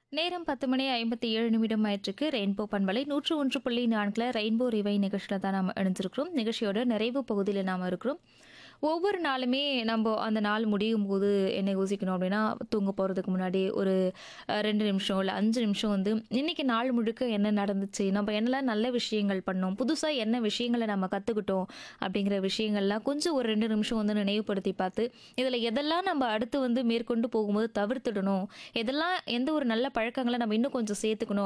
நேரம் பத்து மணி ஐம்பத்தி ஏழு நிமிடம் ஆயிற்றுக்கு ரெயின்போ பண்பலை நூற்று ஒன்று புள்ளி நான்கில் ரெயின்போ ரிவை நிகழ்ச்சியில் தான் நாம் இணைஞ்சிருக்கிறோம் நிகழ்ச்சியோட நிறைவு பகுதியில் நாம் இருக்கிறோம் ஒவ்வொரு நாளுமே நம்ம அந்த நாள் முடியும் போது என்ன யோசிக்கணும் அப்படின்னா தூங்க போகிறதுக்கு முன்னாடி ஒரு அஹ், ரெண்டு நிமிஷம் இல்லை அஞ்சு நிமிஷம் வந்து இன்னைக்கு நாள் முழுக்க என்ன நடந்துச்சு நம்ம என்னெல்லாம் நல்ல விஷயங்கள் பண்ணோம் புதுசாக என்ன விஷயங்களை நம்ம கற்றுக்கிட்டோம் அப்படிங்கிற விஷயங்கள்லாம் கொஞ்சம் ஒரு ரெண்டு நிமிஷம் வந்து நினைவுபடுத்தி பார்த்து இதில் எதெல்லாம் நம்ம அடுத்து வந்து மேற்கொண்டு போகும்போது தவிர்த்துடணும் எதெல்லாம் எந்த ஒரு நல்ல பழக்கங்களை நம்ம இன்னும் கொஞ்சம் சேர்த்துக்கணும்